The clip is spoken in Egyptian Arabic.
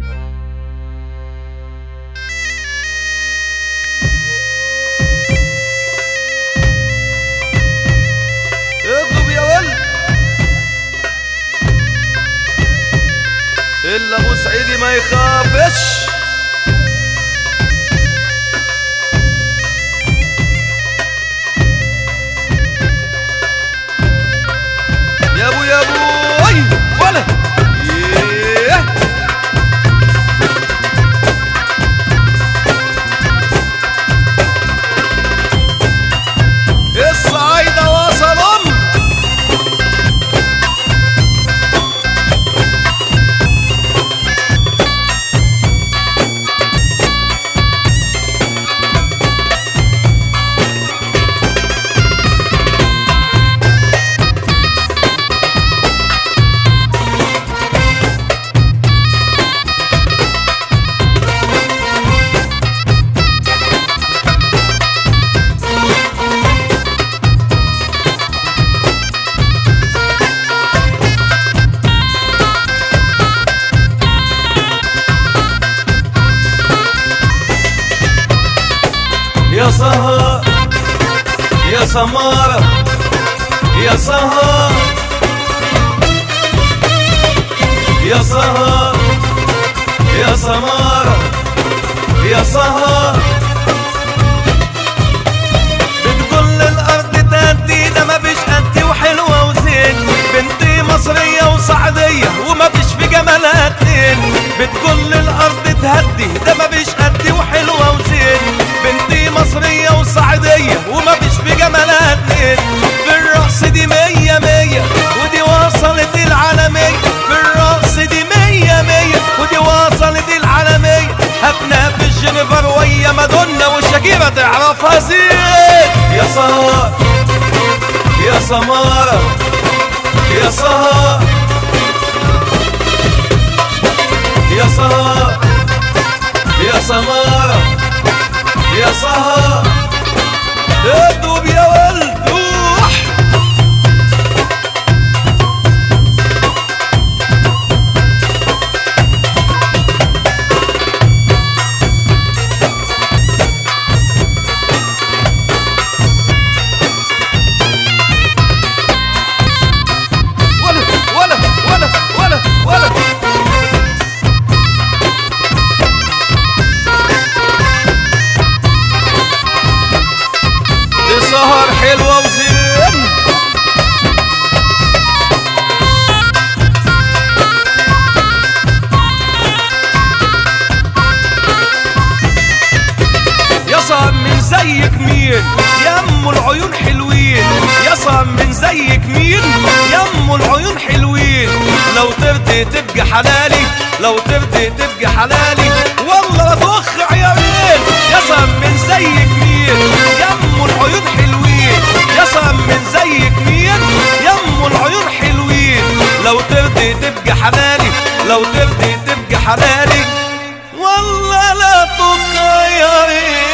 اضرب يا ولد الا ابو سعيدي ما يخافش يا ابو يا ابو اي ولا إيه. الصعايدة وصلوا يا سهر يا سمارة يا سهر يا سهر يا سمارة يا سهر بتقول الأرض تهدي ده ما فيش قدي وحلوة وزين بنتي مصرية وسعدية وما فيش في جمالها اتنين بتقول الأرض تهدي ده ما فيش قدي وحلوة وزين بنتي مصرية وسعدية وما فيش في جمالها اتنين في الرقص دي مية مية ودي وصلت العالمية في الرقص دي مية مية ودي وصلت العالمية هبنا في الجنيفر ويا مادونا وشاكيرا تعرفها زين يا سهر يا سمارة يا سهر يا سهر يا سمارة يا سهر ادوب يا ولد روح ولا ولا ولا ولا ولا دي سهر حلوة وزين يا سهر من زيك مين يا ام العيون حلوين يا سهر من زيك مين يا ام العيون حلوين لو ترضي تبقى حلالي لو ترضي تبقى حلالي والله لا تخ عيارين يا سهر من زيك مين يا ام العيون حلوين يا سهر من زيك مين يا ام العيون حلوين لو ترضي تبقى حلالي لو ترضي تبقى حلالي والله لا تخيرين